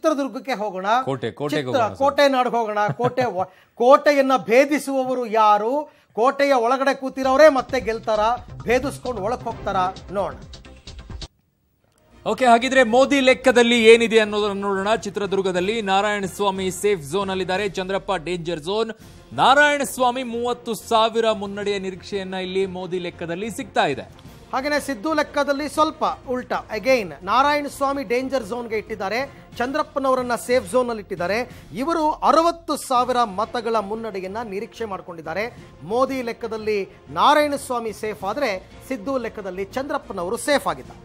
ಚಿತ್ರದುರ್ಗಕ್ಕೆ ಹೋಗೋಣ ಕೋಟೆ, ಕೋಟೆಗೆ ಚಿತ್ರ- ಹೋಗೋಣ ಕೋಟೆ ನಾಡಿಗೆ ಹೋಗೋಣ ಕೋಟೆ ಒ- ಕೋಟೆಯನ್ನ ಭೇದಿಸುವವರು ಯಾರು ಕೋಟೆಯ ಒಳಗಡೆ ಕೂತಿರೋರೇ ಮತ್ತೆ ಗೆಲ್ತಾರ ಭೇದಿಸ್ಕೊಂಡು ಒಳಕ್ ಹೋಗ್ತಾರ ನೋಡೋಣ ಓಕೆ ಹಾಗಿದ್ರೆ ಮೋದಿ ಲೆಕ್ಕದಲ್ಲಿ ಏನಿದೆ ಅನ್ನೋದನ್ನ ನೋಡೋಣ ಚಿತ್ರದುರ್ಗದಲ್ಲಿ ನಾರಾಯಣ ಸ್ವಾಮಿ ಸೇಫ್ ಝೋನ್ ಅಲ್ಲಿದ್ದಾರೆ ಚಂದ್ರಪ್ಪ ಡೇಂಜರ್ ಝೋನ್ ನಾರಾಯಣ ಸ್ವಾಮಿ ಮೂವತ್ತು ಸಾವಿರ ಮುನ್ನಡೆಯ ನಿರೀಕ್ಷೆಯನ್ನ ಇಲ್ಲಿ ಮೋದಿ ಲೆಕ್ಕದಲ್ಲಿ ಸಿಗ್ತಾ ಇದೆ ಹಾಗೇನೆ ಸಿದ್ದು ಲೆಕ್ಕದಲ್ಲಿ ಸ್ವಲ್ಪ ಉಲ್ಟಾ ಅಗೈನ್ ನಾರಾಯಣ ಸ್ವಾಮಿ ಡೇಂಜರ್ ಝೋನ್ಗೆ ಇಟ್ಟಿದ್ದಾರೆ ಚಂದ್ರಪ್ಪನವರನ್ನ ಸೇಫ್ ಝೋನ್ ಅಲ್ಲಿ ಇಟ್ಟಿದ್ದಾರೆ ಇವರು ಅರವತ್ತು ಸಾವಿರ ಮತಗಳ ಮುನ್ನಡೆಯನ್ನ ನಿರೀಕ್ಷೆ ಮಾಡಿಕೊಂಡಿದ್ದಾರೆ ಮೋದಿ ಲೆಕ್ಕದಲ್ಲಿ ನಾರಾಯಣ ಸ್ವಾಮಿ ಸೇಫ್ ಆದ್ರೆ ಸಿದ್ದು ಲೆಕ್ಕದಲ್ಲಿ ಚಂದ್ರಪ್ಪನವರು ಸೇಫ್ ಆಗಿದ್ದಾರೆ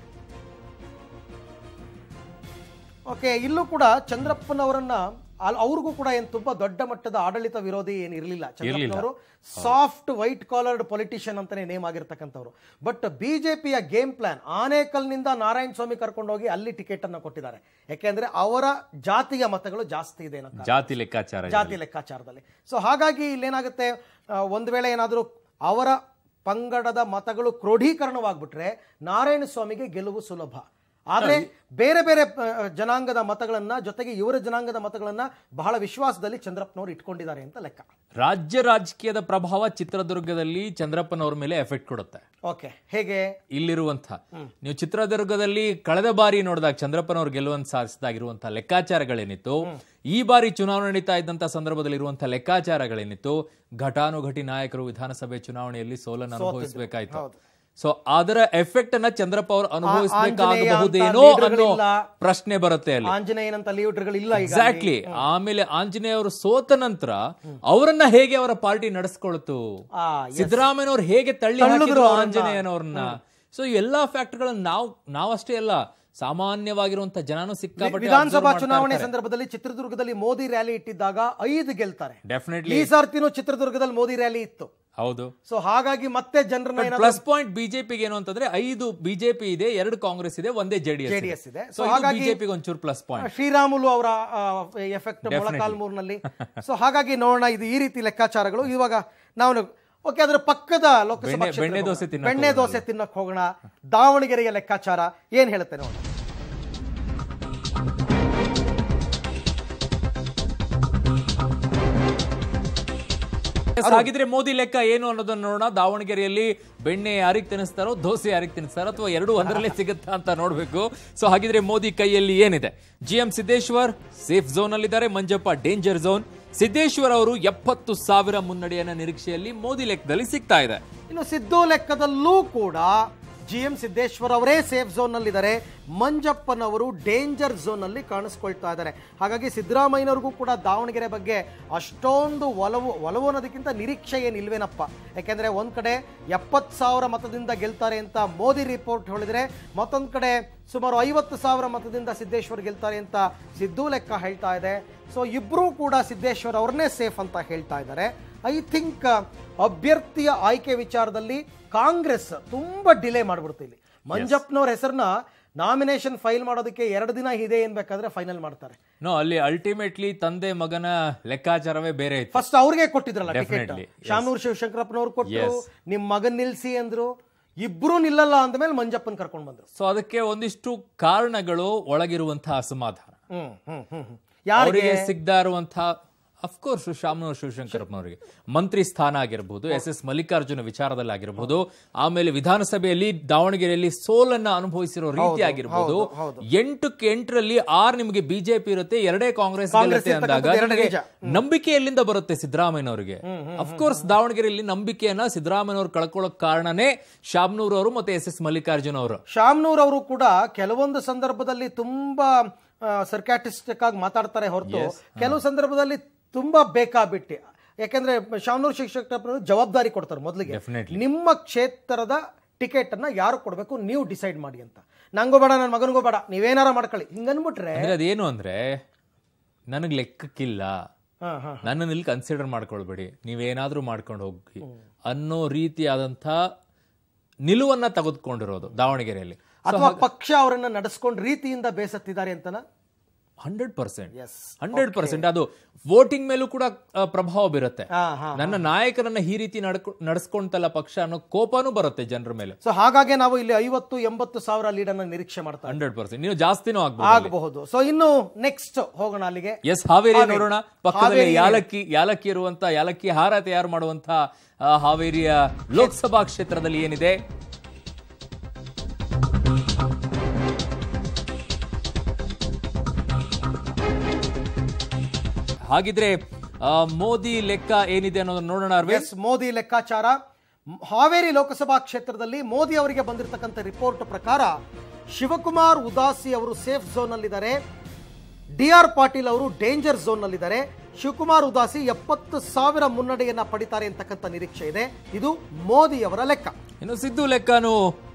ಓಕೆ ಇಲ್ಲೂ ಕೂಡ ಚಂದ್ರಪ್ಪನವರನ್ನ ಅಲ್- ಅವ್ರಿಗೂ ಕೂಡ ಏನು ತುಂಬಾ ದೊಡ್ಡ ಮಟ್ಟದ ಆಡಳಿತ ವಿರೋಧಿ ಏನು ಇರಲಿಲ್ಲ ಚಂದ್ರಪ್ಪನವರು ಸಾಫ್ಟ್ ವೈಟ್ ಕಾಲರ್ಡ್ ಪೊಲಿಟಿಷಿಯನ್ ಅಂತಾನೆ ನೇಮ್ ಆಗಿರ್ತಕ್ಕಂಥವ್ರು ಬಟ್ ಬಿಜೆಪಿಯ ಗೇಮ್ ಪ್ಲಾನ್ ಆನೇಕಲ್ನಿಂದ ನಾರಾಯಣ ಸ್ವಾಮಿ ಕರ್ಕೊಂಡೋಗಿ ಅಲ್ಲಿ ಟಿಕೆಟ್ ಅನ್ನ ಕೊಟ್ಟಿದ್ದಾರೆ ಯಾಕೆಂದ್ರೆ ಅವರ ಜಾತಿಯ ಮತಗಳು ಜಾಸ್ತಿ ಇದೆ ಅನ್ನೋ ಕಾರಣ. ಜಾತಿ ಲೆಕ್ಕಾಚಾರ ಇದೆ. ಜಾತಿ ಲೆಕ್ಕಾಚಾರದಲ್ಲಿ ಸೊ ಹಾಗಾಗಿ ಇಲ್ಲೇನಾಗುತ್ತೆ ಆ, ಒಂದು ವೇಳೆ ಏನಾದರೂ ಅವರ ಪಂಗಡದ ಮತಗಳು ಕ್ರೋಢೀಕರಣವಾಗ್ಬಿಟ್ರೆ ನಾರಾಯಣ ಸ್ವಾಮಿಗೆ ಗೆಲುವು ಸುಲಭ ಆದ್ರೆ ಬೇರೆ ಬೇರೆ ಆ, ಜನಾಂಗದ ಮತಗಳನ್ನ ಜೊತೆಗೆ ಇವರ ಜನಾಂಗದ ಮತಗಳನ್ನ ಬಹಳ ವಿಶ್ವಾಸದಲ್ಲಿ ಚಂದ್ರಪ್ಪನವರು ಇಟ್ಕೊಂಡಿದ್ದಾರೆ ಅಂತ ಲೆಕ್ಕ ರಾಜ್ಯ ರಾಜಕೀಯದ ಪ್ರಭಾವ ಚಿತ್ರದುರ್ಗದಲ್ಲಿ ಚಂದ್ರಪ್ಪನವ್ರ ಮೇಲೆ ಎಫೆಕ್ಟ್ ಕೊಡುತ್ತೆ ಓಕೆ ಹೇಗೆ ಇಲ್ಲಿರುವಂತ ನೀವು ಚಿತ್ರದುರ್ಗದಲ್ಲಿ ಕಳೆದ ಬಾರಿ ನೋಡಿದಾಗ ಚಂದ್ರಪ್ಪನವ್ರು ಗೆಲುವನ್ನು ಸಾಧಿಸಿದಾಗಿರುವಂತಹ ಲೆಕ್ಕಾಚಾರಗಳೇನಿತ್ತು ಈ ಬಾರಿ ಚುನಾವಣೆ ನಡೀತಾ ಇದ್ದಂತ ಸಂದರ್ಭದಲ್ಲಿ ಇರುವಂತಹ ಲೆಕ್ಕಾಚಾರಗಳೇನಿತ್ತು ಘಟಾನುಘಟಿ ನಾಯಕರು ವಿಧಾನಸಭೆ ಚುನಾವಣೆಯಲ್ಲಿ ಸೋಲನ್ನು ಅನುಭವಿಸಬೇಕಾಯ್ತು ಸೊ ಅದರ ಎಫೆಕ್ಟ್ ಅನ್ನ ಚಂದ್ರಪ್ಪ ಅವರು ಅನುಭವಿಸಬೇಕಾಗಬಹುದೇನೋ ಆಂಜನೇಯ ಅಂತ ಅನ್ನೋ leaderಗಳಿಲ್ಲ. ಪ್ರಶ್ನೆ ಬರುತ್ತೆ ಅಲ್ಲಿ ಆಂಜನೇಯನಂತ ಲೀಡರ್ಗಳಿಲ್ಲ ಈಗ ಎಕ್ಸಾಕ್ಟ್ಲಿ ಆಮೇಲೆ ಆಂಜನೇಯ ಅವರು ಸೋತ ನಂತರ ಅವರನ್ನ ಹೇಗೆ ಅವರ ಪಾರ್ಟಿ ನಡೆಸ್ಕೊಳ್ತು ಆ, ಸಿದ್ದರಾಮಯ್ಯನವರು ಹೇಗೆ ತಳ್ಳಿ ತಳ್ಳಿದ್ರು ಹಾಕಿದ್ರು ಅವ್ರನ್ನ. ಆಂಜನೇಯನವ್ರನ್ನ ಸೊ ಎಲ್ಲಾ ಫ್ಯಾಕ್ಟರ್ಗಳನ್ನ ನಾವು ನಾವಷ್ಟೇ ಅಲ್ಲ ಸಾಮಾನ್ಯವಾಗಿರುವಂತ ಜನನು ಸಿಕ್ಕಾಪಟ್ಟೆ ವಿಧಾನಸಭಾ ಚುನಾವಣೆ ಸಂದರ್ಭದಲ್ಲಿ ಚಿತ್ರದುರ್ಗದಲ್ಲಿ ಮೋದಿ ರ್ಯಾಲಿ ಇಟ್ಟಿದ್ದಾಗ ಐದು ಗೆಲ್ತಾರೆ ಡೆಫಿನೆಟ್ಲಿ ಈ ಸರ್ತಿನೂ ಚಿತ್ರದುರ್ಗದಲ್ಲಿ ಮೋದಿ ರ್ಯಾಲಿ ಇತ್ತು ಹೌದು ಸೊ ಹಾಗಾಗಿ ಮತ್ತೆ ಜನರನ್ನ ಏನಾದ್ರು ಪ್ಲಸ್ ಪಾಯಿಂಟ್ ಬಿಜೆಪಿಗೆ ಏನು ಅಂತಂದ್ರೆ ಐದು ಬಿಜೆಪಿ ಇದೆ ಎರಡು ಕಾಂಗ್ರೆಸ್ ಇದೆ ಒಂದೇ ಜೆಡಿಎಸ್ JDS ಇದೆ. ಸೊ So ಹಾಗಾಗಿ- ಬಿಜೆಪಿಗೆ ಒಂಚೂರು ಪ್ಲಸ್ ಪಾಯಿಂಟ್ ಶ್ರೀರಾಮುಲು ಅವರ ಎಫೆಕ್ಟ್ ಮೊಳಕಾಲ್ಮೂರ್ನಲ್ಲಿ ಸೊ ಹಾಗಾಗಿ ನೋಡೋಣ ಇದು ಈ ರೀತಿ ಲೆಕ್ಕಾಚಾರಗಳು ಇವಾಗ ನಾವು ಓಕೆ ಅದರ ಪಕ್ಕದ ಲೋಕಸಭಾ ಬೆಣ್ಣೆ- ಕ್ಷೇತ್ರಕ್ಕೆ ಬೆಣ್ಣೆ ದೋಸೆ ಹೋಗೋಣ. ತಿನ್ನಕ್ ಬೆಣ್ಣೆ ದೋಸೆ ತಿನ್ನಕ್ ಹೋಗೋಣ ದಾವಣಗೆರೆಯ ಲೆಕ್ಕಾಚಾರ ಏನ್ ಹೇಳುತ್ತೆ ನೋಡೋಣ ಹಾಗಿದ್ರೆ ಮೋದಿ ಲೆಕ್ಕ ಏನು ಅನ್ನೋದನ್ನ ನೋಡೋಣ ದಾವಣಗೆರೆಯಲ್ಲಿ ಬೆಣ್ಣೆ ಯಾರಿಗೆ ತಿನ್ನಿಸ್ತಾರೋ ದೋಸೆ ಯಾರಿಗೆ ತಿನ್ನಿಸ್ತಾರೋ ಅಥವಾ ಎರಡು ಒಂದರಲ್ಲೇ ಸಿಗುತ್ತಾ ಅಂತ ನೋಡ್ಬೇಕು ಸೊ ಹಾಗಿದ್ರೆ ಮೋದಿ ಕೈಯಲ್ಲಿ ಏನಿದೆ G M Siddeshwar safe zone ಅಲ್ಲಿದ್ದಾರೆ ಮಂಜಪ್ಪ ಡೇಂಜರ್ ಝೋನ್ ಸಿದ್ದೇಶ್ವರ್ ಅವರು ಎಪ್ಪತ್ತು ಸಾವಿರ ಮುನ್ನಡೆಯನ್ನ ನಿರೀಕ್ಷೆಯಲ್ಲಿ ಮೋದಿ ಲೆಕ್ಕದಲ್ಲಿ ಸಿಗ್ತಾ ಇದೆ ಇನ್ನು ಸಿದ್ದು ಲೆಕ್ಕದಲ್ಲೂ ಕೂಡ ಜಿ ಎಂ ಸಿದ್ದೇಶ್ವರ್ ಅವರೇ ಸೇಫ್ ಝೋನ್ ನಲ್ಲಿದ್ದಾರೆ ಮಂಜಪ್ಪನವರು ಡೇಂಜರ್ ಝೋನ್ ನಲ್ಲಿ ಕಾಣಿಸ್ಕೊಳ್ತಾ ಇದ್ದಾರೆ ಹಾಗಾಗಿ ಸಿದ್ದರಾಮಯ್ಯನವ್ರಿಗೂ ಕೂಡ ದಾವಣಗೆರೆ ಬಗ್ಗೆ ಅಷ್ಟೊಂದು ಒಲವು ಒಲವು ಅನ್ನೋದಕ್ಕಿಂತ ನಿರೀಕ್ಷೆ ಏನಿಲ್ವೇನಪ್ಪ ಯಾಕೆಂದ್ರೆ ಒಂದ್ ಕಡೆ ಎಪ್ಪತ್ತು ಸಾವಿರ ಮತದಿಂದ ಗೆಲ್ತಾರೆ ಅಂತ ಮೋದಿ ರಿಪೋರ್ಟ್ ಹೇಳಿದ್ರೆ ಮತ್ತೊಂದ್ ಕಡೆ ಸುಮಾರು ಐವತ್ತು ಸಾವಿರ ಮತದಿಂದ ಸಿದ್ದೇಶ್ವರ್ ಗೆಲ್ತಾರೆ ಅಂತ ಸಿದ್ದು ಲೆಕ್ಕ ಹೇಳ್ತಾ ಇದೆ ಸೊ ಇಬ್ಬರೂ ಕೂಡ ಸಿದ್ದೇಶ್ವರ್ ಅವ್ರನ್ನೇ ಸೇಫ್ ಅಂತ ಹೇಳ್ತಾ ಇದ್ದಾರೆ ಐ ಥಿಂಕ್ ಅಭ್ಯರ್ಥಿಯ ಆಯ್ಕೆ ವಿಚಾರದಲ್ಲಿ ಕಾಂಗ್ರೆಸ್ ತುಂಬಾ ಡಿಲೇ ಮಾಡ್ಬಿಡ್ತು ಇಲ್ಲಿ ಮಂಜಪ್ಪನವ್ರ ಹೆಸರನ್ನ ನಾಮಿನೇಷನ್ ಫೈಲ್ ಮಾಡೋದಕ್ಕೆ ಎರಡು ದಿನ ಇದೆ ಏನ್ಬೇಕಾದ್ರೆ ಫೈನಲ್ ಮಾಡ್ತಾರೆ ನೋ ಅಲ್ಲಿ ಅಲ್ಟಿಮೇಟ್ಲಿ ತಂದೆ ಮಗನ ಲೆಕ್ಕಾಚಾರವೇ ಬೇರೆ ಇತ್ತು ಫಸ್ಟ್ ಅವ್ರಿಗೆ ಕೊಟ್ಟಿದ್ರಲ್ಲ ಟಿಕೆಟ್ Definitely, ಶಾಮನೂರ್ ಶಿವಶಂಕರಪ್ಪನವ್ರು ಕೊಟ್ಟರು ನಿಮ್ ಮಗನ್ ನಿಲ್ಸಿ ಅಂದ್ರು ಇಬ್ರು ನಿಲ್ಲಲ್ಲ ಅಂದ್ಮೇಲೆ ಮಂಜಪ್ಪನ್ ಕರ್ಕೊಂಡ್ ಬಂದ್ರು ಸೊ ಅದಕ್ಕೆ ಒಂದಿಷ್ಟು ಕಾರಣಗಳು ಒಳಗಿರುವಂತಹ ಅಸಮಾಧಾನ ಹ್ಮ್ ಹ್ಮ್ ಹ್ಮ್ ಹ್ಮ್. ಯಾರಿಗೆ ಅವರಿಗೆ ಸಿಗ್ತಾ ಇರುವಂತಹ ಅಫ್ಕೋರ್ಸ್ ಶಾಮನೂರ್ ಶಿವಶಂಕರಪ್ಪನವರಿಗೆ ಮಂತ್ರಿ ಸ್ಥಾನ ಆಗಿರಬಹುದು ಎಸ್ ಎಸ್ ಮಲ್ಲಿಕಾರ್ಜುನ ವಿಚಾರದಲ್ಲಿ ಆಗಿರಬಹುದು ಆಮೇಲೆ ವಿಧಾನಸಭೆಯಲ್ಲಿ ದಾವಣಗೆರೆಯಲ್ಲಿ ಸೋಲನ್ನ ಅನುಭವಿಸಿರೋ ರೀತಿ ಆಗಿರಬಹುದು ಎಂಟಕ್ಕೆ ಎಂಟರಲ್ಲಿ ಆರ್ ನಿಮಗೆ ಬಿಜೆಪಿ ಇರುತ್ತೆ ಎರಡೇ ಕಾಂಗ್ರೆಸ್ ಗೆಲ್ಲುತ್ತೆ ಅಂದಾಗ ಇರ್ತಕ್ಕಂಥದ್ದು ಎರಡೇ ನಿಮಗೆ ನಿಜ. ನಂಬಿಕೆ ಎಲ್ಲಿಂದ ಬರುತ್ತೆ ಸಿದ್ದರಾಮಯ್ಯನವರಿಗೆ ಅಫ್ಕೋರ್ಸ್ ದಾವಣಗೆರೆಯಲ್ಲಿ ನಂಬಿಕೆಯನ್ನ ಸಿದ್ದರಾಮಯ್ಯನವರು ಕಳ್ಕೊಳ್ಳೋಕ್ ಕಾರಣನೇ ಶಾಮ್ನೂರ್ ಅವರು ಮತ್ತೆ ಎಸ್ ಎಸ್ ಮಲ್ಲಿಕಾರ್ಜುನ ಅವರು ಶಾಮ್ನೂರ್ ಅವರು ಕೂಡ ಕೆಲವೊಂದು ಸಂದರ್ಭದಲ್ಲಿ ತುಂಬಾ ಸರ್ಕ್ಯಾಟಿಸ್ಟಿಕ್ ಆಗಿ ಮಾತಾಡ್ತಾರೆ ಹೊರತು ಕೆಲವು ಸಂದರ್ಭದಲ್ಲಿ ತುಂಬಾ ಬೇಕಾಬಿಟ್ಟಿ ಯಾಕಂದ್ರೆ ಶಾಮ್ನೂರ್ ಶಿಕ್ಷಕರು ಜವಾಬ್ದಾರಿ ಕೊಡ್ತಾರೆ ಮೊದಲಿಗೆ Definitely. ನಿಮ್ಮ ಕ್ಷೇತ್ರದ ಟಿಕೆಟ್ ಅನ್ನ ಯಾರು ಕೊಡಬೇಕು ನೀವು ಡಿಸೈಡ್ ಮಾಡಿ ಅಂತ ನಂಗೂ ಬೇಡ ನನ್ನ ಮಗನಿಗೂ ಬೇಡ ನೀವೇನಾರ ಮಾಡ್ಕೊಳ್ಳಿ ಹಿಂಗನ್ಬಿಟ್ರೆ ಅಂದ್ರೆ ಅದೇನು ಅಂದ್ರೆ ನನಗ್ ಲೆಕ್ಕಕ್ಕಿಲ್ಲ ಹಾ ಹಾ ನನ್ನನ್ನು ಇಲ್ಲಿ ಕನ್ಸಿಡರ್ ಮಾಡ್ಕೊಳ್ಬೇಡಿ ನೀವೇನಾದ್ರೂ ಮಾಡ್ಕೊಂಡು ಹೋಗಿ ಅನ್ನೋ ರೀತಿಯಾದಂಥ ನಿಲುವನ್ನ ತೆಗೆದುಕೊಂಡಿರೋದು ದಾವಣಗೆರೆಯಲ್ಲಿ ಅಥವಾ ಪಕ್ಷ ಅವರನ್ನ ನಡೆಸ್ಕೊಂಡು ರೀತಿಯಿಂದ ಬೇಸತ್ತಿದ್ದಾರೆ ಅಂತನ hundred percent Yes. Hundred percent ಅದು ವೋಟಿಂಗ್ ಮೇಲೂ ಕೂಡ ಆ, ಪ್ರಭಾವ ಬೀರುತ್ತೆ ಹಾ ಹಾ ನನ್ನ ನಾಯಕರನ್ನ ಈ ರೀತಿ ನಡ್ಕೊ ನಡೆಸ್ಕೊಂತಲ್ಲ ಪಕ್ಷ ಅನ್ನೋ ಕೋಪನೂ ಬರುತ್ತೆ ಜನರ ಮೇಲೆ ಸೊ ಹಾಗಾಗಿ ನಾವು ಇಲ್ಲಿ ಐವತ್ತು ಎಂಬತ್ತು ಸಾವಿರ ಲೀಡ್ ಅನ್ನ ನಿರೀಕ್ಷೆ ಮಾಡ್ತಾ ಇದ್ದೀವಿ. ಹಂಡ್ರೆಡ್ ಪರ್ಸೆಂಟ್ ನೀವು ಜಾಸ್ತಿನೂ ಆಗ್ಬೋದು ಆಗಬಹುದು ಸೊ ಇನ್ನು ನೆಕ್ಸ್ಟ್ ಹೋಗೋಣ ಅಲ್ಲಿಗೆ ಎಸ್ ಹಾವೇರಿ ನೋಡೋಣ ಪಕ್ಕದಲ್ಲಿ ಹಾವೇರಿ ಯಾಲಕ್ಕಿ ಯಾಲಕ್ಕಿ ಇರುವಂತ ಯಾಲಕ್ಕಿ ಹಾರ ತಯಾರು ಮಾಡುವಂತ ಆ, ಹಾವೇರಿಯ ಲೋಕಸಭಾ ಕ್ಷೇತ್ರದಲ್ಲಿ ಏನಿದೆ ಹಾಗಿದ್ರೆ ಆ, ಮೋದಿ ಲೆಕ್ಕ ಏನಿದೆ ಅನ್ನೋದನ್ನ ನೋಡೋಣ ಅರವಿಂದ್ ಎಸ್ ಮೋದಿ ಲೆಕ್ಕಾಚಾರ ಮ್- ಹಾವೇರಿ ಲೋಕಸಭಾ ಕ್ಷೇತ್ರದಲ್ಲಿ ಮೋದಿ ಅವರಿಗೆ ಬಂದಿರತಕ್ಕಂಥ ರಿಪೋರ್ಟ್ ಪ್ರಕಾರ ಶಿವಕುಮಾರ್ ಉದಾಸಿ ಅವರು ಸೇಫ್ ಝೋನ್ ನಲ್ಲಿದ್ದಾರೆ ಡಿ ಆರ್ ಪಾಟೀಲ್ ಅವರು ಡೇಂಜರ್ ಝೋನ್ ನಲ್ಲಿದ್ದಾರೆ ಶಿವಕುಮಾರ್ ಉದಾಸಿ ಎಪ್ಪತ್ತು ಸಾವಿರ ಮುನ್ನಡೆಯನ್ನ ಪಡಿತಾರೆ ಅಂತಕ್ಕಂಥ ನಿರೀಕ್ಷೆ ಇದೆ ಇದು ಮೋದಿ ಅವರ ಲೆಕ್ಕ ಇನ್ನು ಸಿದ್ದು ಲೆಕ್ಕನು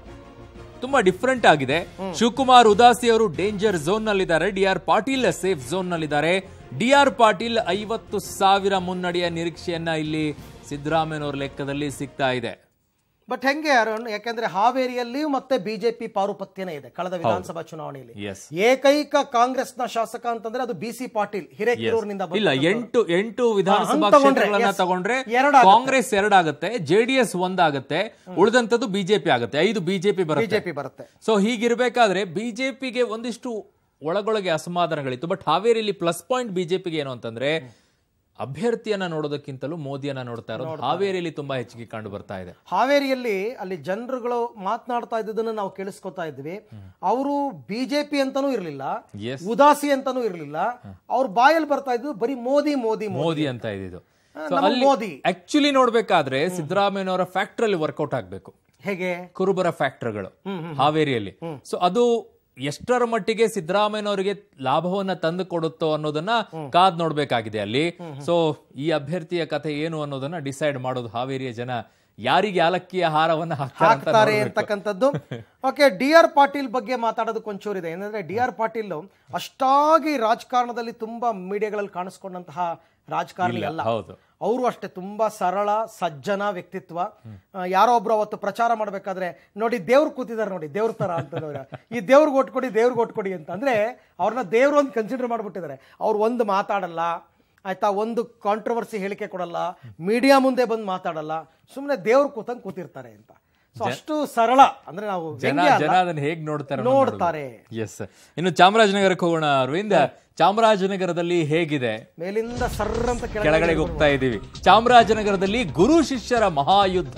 ತುಂಬಾ ಡಿಫ್ರೆಂಟ್ ಆಗಿದೆ ಶಿವಕುಮಾರ್ ಉದಾಸಿ ಅವರು ಡೇಂಜರ್ ಝೋನ್ ನಲ್ಲಿದ್ದಾರೆ D R Patil safe zone ನಲ್ಲಿದ್ದಾರೆ ಡಿ ಆರ್ ಪಾಟೀಲ್ ಐವತ್ತು ಸಾವಿರ ಮುನ್ನಡೆಯ ನಿರೀಕ್ಷೆಯನ್ನ ಇಲ್ಲಿ ಸಿದ್ದರಾಮಯ್ಯನವರ ಲೆಕ್ಕದಲ್ಲಿ ಸಿಗ್ತಾ ಇದೆ ಬಟ್ ಹೆಂಗೆ ಅರುಣ್ ಯಾಕೆಂದ್ರೆ ಹಾವೇರಿಯಲ್ಲಿಯೂ ಮತ್ತೆ ಬಿಜೆಪಿ ಪಾರುಪತ್ಯನೇ ಇದೆ ಕಳೆದ ವಿಧಾನಸಭಾ ಚುನಾವಣೆಯಲ್ಲಿ ಎಸ್ ಏಕೈಕ ಕಾಂಗ್ರೆಸ್ನ ಶಾಸಕ ಅಂತಂದ್ರೆ ಅದು ಬಿ ಸಿ ಪಾಟೀಲ್ ಹಿರೇಕೆರೂರಿನಿಂದ ಇಲ್ಲ ಎಂಟು ಎಂಟು ವಿಧಾನಸಭಾ ಹಂಗ್ ತಗೊಂಡ್ರೆ, ಕ್ಷೇತ್ರಗಳನ್ನ yes. ತಗೊಂಡ್ರೆ ಎರಡಾಗುತ್ತೆ. ಕಾಂಗ್ರೆಸ್ ಎರಡಾಗುತ್ತೆ ಜೆಡಿಎಸ್ ಒಂದಾಗುತ್ತೆ ಉಳಿದಂತದ್ದು ಬಿಜೆಪಿ ಆಗುತ್ತೆ ಐದು ಬಿಜೆಪಿ ಬರುತ್ತೆ ಬಿಜೆಪಿ ಬರುತ್ತೆ ಸೊ ಹೀಗಿರ್ಬೇಕಾದ್ರೆ ಬಿಜೆಪಿಗೆ ಒಂದಿಷ್ಟು ಒಳಗೊಳಗೆ ಅಸಮಾಧಾನಗಳಿತ್ತು ಬಟ್ ಹಾವೇರಿಯಲ್ಲಿ ಪ್ಲಸ್ ಪಾಯಿಂಟ್ ಬಿಜೆಪಿಗೆ ಏನು ಅಂತಂದ್ರೆ ಅಭ್ಯರ್ಥಿಯನ್ನ ನೋಡೋದಕ್ಕಿಂತಲೂ ಮೋದಿಯನ್ನ ನೋಡ್ತಾ ಇರೋದು ಹಾವೇರಿಯಲ್ಲಿ ತುಂಬಾ ಹೆಚ್ಚಿಗೆ ಕಂಡು ಬರ್ತಾ ಇದೆ ಹಾವೇರಿಯಲ್ಲಿ ಅಲ್ಲಿ ಜನರುಗಳು ಮಾತನಾಡ್ತಾ ಇದ್ದದನ್ನ ನಾವು ಕೇಳಿಸ್ಕೊತಾ ಇದ್ವಿ ಅವರು ಬಿಜೆಪಿ ಅಂತಾನೂ ಇರಲಿಲ್ಲ Yes. ಉದಾಸಿ ಅಂತಾನೂ ಇರಲಿಲ್ಲ ಅವ್ರ ಬಾಯಲ್ಲಿ ಬರ್ತಾ ಇದ್ದು ಬರೀ ಮೋದಿ ಮೋದಿ ಮೋದಿ ಮೋದಿ ಅಂತ ಇದ್ದಿದ್ದು So ನಮ್ಮ ಅಲ್ಲಿ ಮೋದಿ. ಆಕ್ಚುಲಿ ನೋಡ್ಬೇಕಾದ್ರೆ ಸಿದ್ದರಾಮಯ್ಯನವರ ಫ್ಯಾಕ್ಟರ್ ಅಲ್ಲಿ ವರ್ಕೌಟ್ ಆಗ್ಬೇಕು ಹೇಗೆ ಕುರುಬರ ಫ್ಯಾಕ್ಟರಿಗಳು ಹಾವೇರಿಯಲ್ಲಿ ಸೊ ಅದು ಎಷ್ಟರ ಮಟ್ಟಿಗೆ ಸಿದ್ದರಾಮಯ್ಯನವರಿಗೆ ಲಾಭವನ್ನ ತಂದು ಕೊಡುತ್ತೋ ಅನ್ನೋದನ್ನ ಕಾದ್ ನೋಡ್ಬೇಕಾಗಿದೆ ಅಲ್ಲಿ ಸೊ ಈ ಅಭ್ಯರ್ಥಿಯ ಕಥೆ ಏನು ಅನ್ನೋದನ್ನ ಡಿಸೈಡ್ ಮಾಡೋದು ಹಾವೇರಿಯ ಜನ ಯಾರಿಗೆ ಯಾಲಕ್ಕಿಯ ಹಾರವನ್ನ ಹಾಕ್ತಾರೆ ಅಂತ ಹಾಕ್ತಾರೆ ನೋಡ್ಬೇಕು. ಅಂತಕ್ಕಂಥದ್ದು ಓಕೆ ಡಿ ಆರ್ ಪಾಟೀಲ್ ಬಗ್ಗೆ ಮಾತಾಡೋದಕ್ಕೆ ಒಂಚೂರು ಇದೆ ಏನಂದ್ರೆ ಡಿ ಆರ್ ಪಾಟೀಲ್ ಅಷ್ಟಾಗಿ ರಾಜಕಾರಣದಲ್ಲಿ ತುಂಬಾ ಮೀಡಿಯಾಗಳಲ್ಲಿ ಕಾಣಿಸ್ಕೊಂಡಂತಹ ರಾಜಕಾರಣಿ ಅಲ್ಲ ಹೌದು ಅವರು ಅಷ್ಟೇ ತುಂಬಾ ಸರಳ ಸಜ್ಜನ ವ್ಯಕ್ತಿತ್ವ ಆ, ಯಾರೋ ಒಬ್ರು ಅವತ್ತು ಪ್ರಚಾರ ಮಾಡ್ಬೇಕಾದ್ರೆ ನೋಡಿ ದೇವ್ರು ಕೂತಿದ್ದಾರೆ ನೋಡಿ ದೇವ್ರ ತರ ಅಂತಂದ್ರೆ ಈ ದೇವ್ರಿಗೆ ಒಟ್ಕೊಡಿ ದೇವ್ರಿಗೆ ಒಟ್ಕೊಡಿ ಅಂತ ಅಂದ್ರೆ ಅವ್ರನ್ನ ದೇವ್ರು ಅಂತ ಕನ್ಸಿಡರ್ ಮಾಡ್ಬಿಟ್ಟಿದ್ದಾರೆ ಅವ್ರು ಒಂದು ಮಾತಾಡಲ್ಲ ಆಯ್ತಾ ಒಂದು ಕಾಂಟ್ರವರ್ಸಿ ಹೇಳಿಕೆ ಕೊಡಲ್ಲ ಮೀಡಿಯಾ ಮುಂದೆ ಬಂದು ಮಾತಾಡಲ್ಲ ಸುಮ್ಮನೆ ದೇವ್ರು ಕೂತಂಗ್ ಕೂತಿರ್ತಾರೆ ಅಂತ ಸೊ ಅಷ್ಟು ಸರಳ ಅಂದ್ರೆ ನಾವು ಜನ ವ್ಯಂಗ್ಯ ಅಲ್ಲ, ಜನ ಅದನ್ನ ಹೇಗ್ ನೋಡ್ತಾರೆ ನೋಡ್ತಾರೆ ಎಸ್ ಇನ್ನು ಚಾಮರಾಜನಗರಕ್ಕೆ ಹೋಗೋಣ ಅರವಿಂದ ಚಾಮರಾಜನಗರದಲ್ಲಿ ಹೇಗಿದೆ ಮೇಲಿಂದ ಸರ್ರ ಅಂತ ಕೆಳಗಡೆ ಕೆಳಗಡೆಗೆ ಹೋಗ್ತಾ ಇದ್ದೀವಿ ಚಾಮರಾಜನಗರದಲ್ಲಿ ಗುರು ಶಿಷ್ಯರ ಮಹಾಯುದ್ಧ